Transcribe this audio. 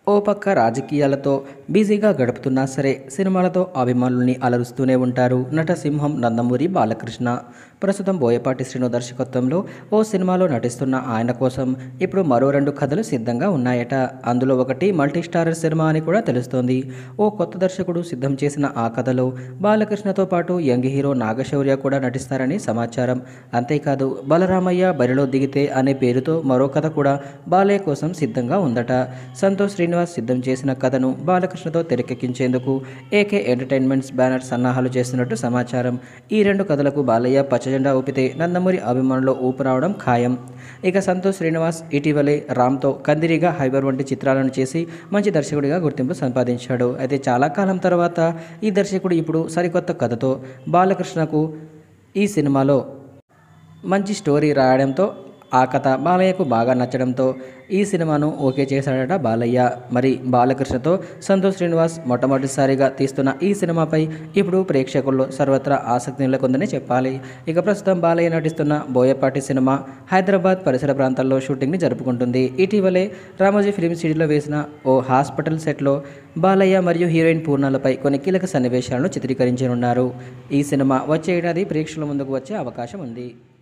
ఓ పక్క రాజకీయాలతో బిజీగా గడుపుతున్నా సరే సినిమాలతో అభిమానుల్ని అలరుస్తూనే ఉంటారు నటసింహం నందమూరి బాలకృష్ణ ప్రస్తుతం బోయపాటి శ్రీను దర్శకత్వంలో ఓ సినిమాలో నటిస్తున్న ఆయన కోసం ఇప్పుడు మరో రెండు కథలు సిద్ధంగా ఉన్నాయట అందులో ఒకటి మల్టీ స్టారర్ సినిమా అని కూడా తెలుస్తోంది ఓ కొత్త దర్శకుడు సిద్ధం చేసిన ఆ కథలో బాలకృష్ణతో పాటు యంగ్ హీరో నాగశౌర్య కూడా నటిస్తారని సమాచారం అంతేకాదు బలరామయ్య బరిలో దిగితే అనే పేరుతో మరో కథ కూడా బాలయ్య కోసం సిద్ధంగా ఉందట సంతోష్ శ్రీనివాస్ సిద్ధం చేసిన కథను బాలకృష్ణతో తెరకెక్కించేందుకు ఏకే ఎంటర్టైన్మెంట్స్ బ్యానర్ సన్నాహాలు చేస్తున్నట్టు సమాచారం ఈ రెండు కథలకు బాలయ్య పచ్చజెండా ఊపితే నందమూరి అభిమానులు ఊపు రావడం ఖాయం ఇక సంతోష్ శ్రీనివాస్ ఇటీవలే రామ్తో కందిరిగా హైబర్ వంటి చిత్రాలను చేసి మంచి దర్శకుడిగా గుర్తింపు సంపాదించాడు అయితే చాలా కాలం తర్వాత ఈ దర్శకుడు ఇప్పుడు సరికొత్త కథతో బాలకృష్ణకు ఈ సినిమాలో మంచి స్టోరీ రాయడంతో ఆ కథ బాలయ్యకు బాగా నచ్చడంతో ఈ సినిమాను ఓకే చేశాడట బాలయ్య మరి బాలకృష్ణతో సంతోష్ శ్రీనివాస్ మొట్టమొదటిసారిగా తీస్తున్న ఈ సినిమాపై ఇప్పుడు ప్రేక్షకుల్లో సర్వత్రా ఆసక్తి నెలకొందని చెప్పాలి ఇక ప్రస్తుతం బాలయ్య నటిస్తున్న బోయపాటి సినిమా హైదరాబాద్ పరిసర ప్రాంతాల్లో షూటింగ్ని జరుపుకుంటుంది ఇటీవలే రామోజీ ఫిలిం సిటీలో వేసిన ఓ హాస్పిటల్ సెట్లో బాలయ్య మరియు హీరోయిన్ పూర్ణాలపై కొన్ని కీలక సన్నివేశాలను చిత్రీకరించనున్నారు ఈ సినిమా వచ్చే ఏడాది ప్రేక్షకుల ముందుకు వచ్చే అవకాశం ఉంది